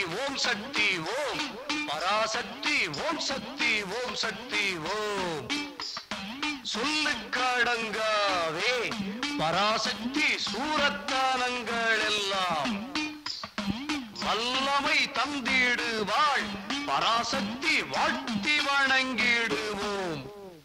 ஓம் சக்தி ஓம் பராசக்தி ஓம் சக்தி ஓம் சக்தி ஓம் சொல்லுக்கடங்காவே பராசக்தி சூரத்தானங்கள் எல்லாம் வல்லமை தந்திடுவாள் பராசக்தி வாழ்த்தி வணங்கிடுவோம்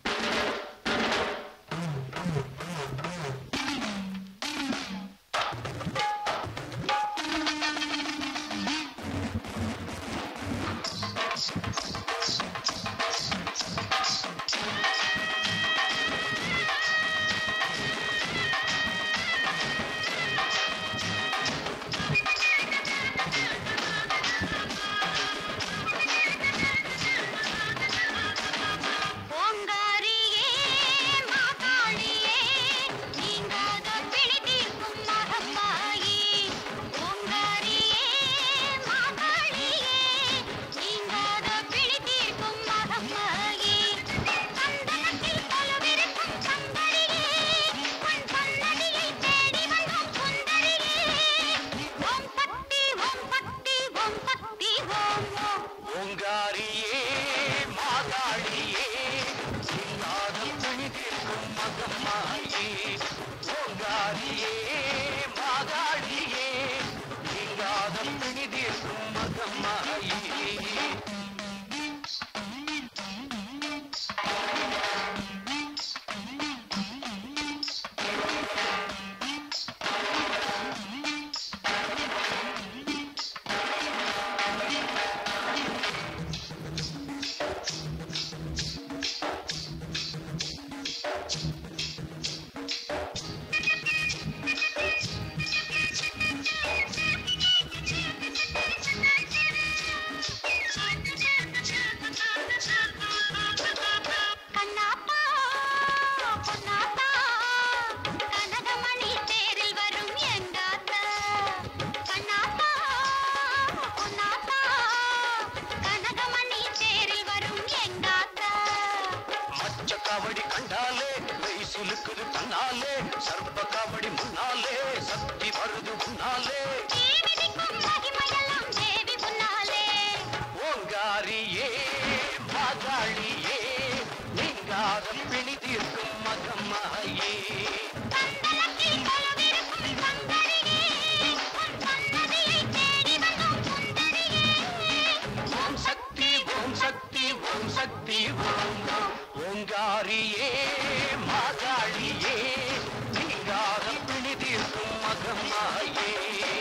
ஓங்காரியே மாகாளியே நீங்காத பிழை தீர்க்கும் மகமாயி ஓங்காரியே மாகாளியே நீங்காத பிழை தீர்க்கும் மகமாயி சந்தனத்தில் பலவிருக்கும் சங்கரியே உன் சன்னதியை தேடி வந்தோம் சுந்தரியே ஓம் சக்தி ஓம் சக்தி ஓம் சக்தி ஓம் ஓம் ஓங்காரியே மாதாளியே இல்லாத புனிதிருக்கும் மகம்மாயே ஓங்காரியே மாதாளியே இல்லாத புனிதிருக்கும் மகம்மாயே கண்ணாத்தா பொன்னாத்தா கனகமணி தேரில் வரும் எங்காத்தா கண்ணாத்தா பொன்னாத்தா கனகமணி தேரில் வரும் எங்காத்தா மச்ச காவடி கண்டாலே மெய் சுலுக்குது தன்னாலே சர்ப்ப காவடி முன்னாலே சக்தி வருது முன்னாலே தேவிதிக்கும் மகிமையெல்லாம் தேவி முன்னாலே ஓங்காரியே மாதாளியே நீங்காத பிணி தீர்க்கும் மகமாயே கந்தளத்தில் கொலுவிருக்கும் சங்கரியே உன் சன்னதியை தேடி வந்தோம் சுந்தரியே ஓம் சக்தி ஓம் சக்தி ஓம் சக்தி ஓம் ஓங்காரியே மாதாளியே நீங்காத பிணி தீர்க்கும் மகமாயே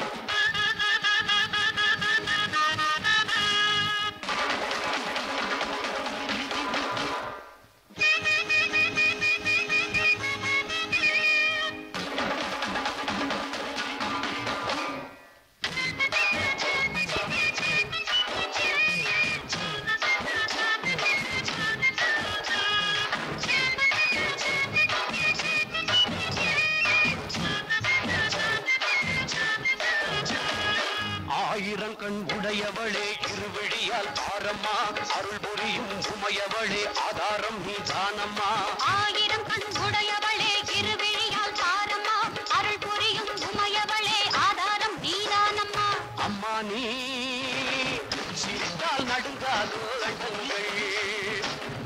ஆயிரம் கண் உடையவளே இருவிழியால் பாரம்மா அருள் புரியும் உமையவளே ஆதாரம் நீ தானம்மா ஆயிரம் கண் உடையவளே இருவிழியால் பாரம்மா அருள் புரியும் உமையவளே ஆதாரம் நீதானம்மா அம்மா நீ சிரித்தால் நடுங்காதோ அண்டங்கள்